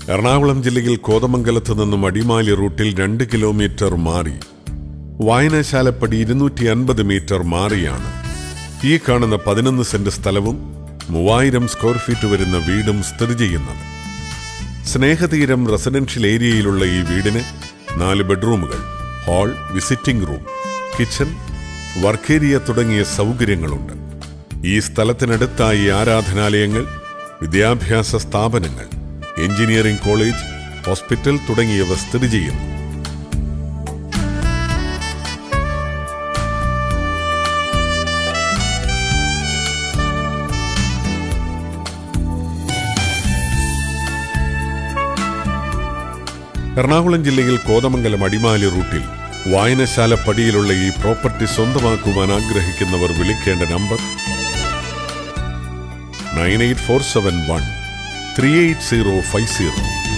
എറണാകുളം ജില്ലയിൽ കോതമംഗലത്ത് നിന്നും അടിമാലി റൂട്ടിൽ രണ്ട് കിലോമീറ്റർ മാറി വായനശാലപ്പടി ഇരുന്നൂറ്റി അൻപത് മീറ്റർ മാറിയാണ് ഈ കാണുന്ന പതിനൊന്ന് സെന്റ് സ്ഥലവും മൂവായിരം സ്ക്വയർ ഫീറ്റ് വരുന്ന വീടും സ്ഥിതി ചെയ്യുന്നത് സ്നേഹതീരം റെസിഡൻഷ്യൽ ഏരിയയിലുള്ള ഈ വീടിന് നാല് ബെഡ്റൂമുകൾ hall visiting room kitchen work area തുടങ്ങിയ സൗകര്യങ്ങളുണ്ട് ഈ സ്ഥലത്തിനടുത്തായി ആരാധനാലയങ്ങൾ വിദ്യാഭ്യാസ സ്ഥാപനങ്ങൾ എഞ്ചിനീയറിംഗ് കോളേജ് ഹോസ്പിറ്റൽ തുടങ്ങിയവ സ്ഥിതി ചെയ്യുന്നു എറണാകുളം ജില്ലയിൽ കോതമംഗലം അടിമാലി റൂട്ടിൽ വായനശാല പടിയിലുള്ള ഈ പ്രോപ്പർട്ടി സ്വന്തമാക്കുവാൻ ആഗ്രഹിക്കുന്നവർ വിളിക്കേണ്ട number nine eight four seven one three eight zero five zero